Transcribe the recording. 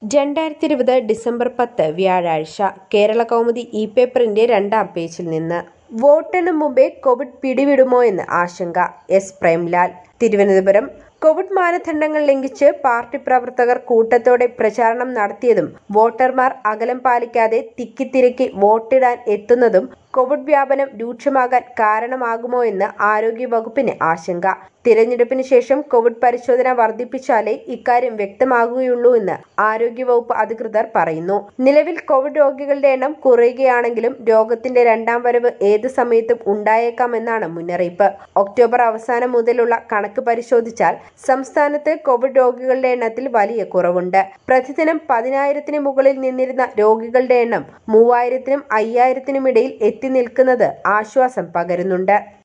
രണ്ടായിരത്തി ഇരുപത് ഡിസംബർ പത്ത് വ്യാഴാഴ്ച കേരള കൗമുദി ഇ പേപ്പറിന്റെ രണ്ടാം പേജിൽ നിന്ന് വോട്ടെണ്ണും മുമ്പേ കോവിഡ് പിടിവിടുമോ എന്ന് ആശങ്ക എസ് പ്രേംലാൽ തിരുവനന്തപുരം കോവിഡ് മാനദണ്ഡങ്ങൾ ലംഘിച്ച് പാർട്ടി പ്രവർത്തകർ കൂട്ടത്തോടെ പ്രചാരണം നടത്തിയതും വോട്ടർമാർ അകലം പാലിക്കാതെ തിക്കിത്തിരക്കി വോട്ടിടാൻ എത്തുന്നതും കോവിഡ് വ്യാപനം രൂക്ഷമാകാൻ കാരണമാകുമോ എന്ന് ആരോഗ്യവകുപ്പിന് ആശങ്ക തിരഞ്ഞെടുപ്പിന് ശേഷം കോവിഡ് പരിശോധന വർദ്ധിപ്പിച്ചാലേ ഇക്കാര്യം വ്യക്തമാകുകയുള്ളൂ എന്ന് ആരോഗ്യവകുപ്പ് അധികൃതർ പറയുന്നു നിലവിൽ കോവിഡ് രോഗികളുടെ എണ്ണം കുറയുകയാണെങ്കിലും രോഗത്തിന്റെ രണ്ടാം വരവ് ഏത് സമയത്തും ഉണ്ടായേക്കാമെന്നാണ് മുന്നറിയിപ്പ് ഒക്ടോബർ അവസാനം മുതലുള്ള കണക്ക് പരിശോധിച്ചാൽ സംസ്ഥാനത്ത് കോവിഡ് രോഗികളുടെ എണ്ണത്തിൽ വലിയ കുറവുണ്ട് പ്രതിദിനം പതിനായിരത്തിന് മുകളിൽ നിന്നിരുന്ന രോഗികളുടെ എണ്ണം മൂവായിരത്തിനും അയ്യായിരത്തിനും ഇടയിൽ എത്തി നിൽക്കുന്നത് ആശ്വാസം പകരുന്നുണ്ട്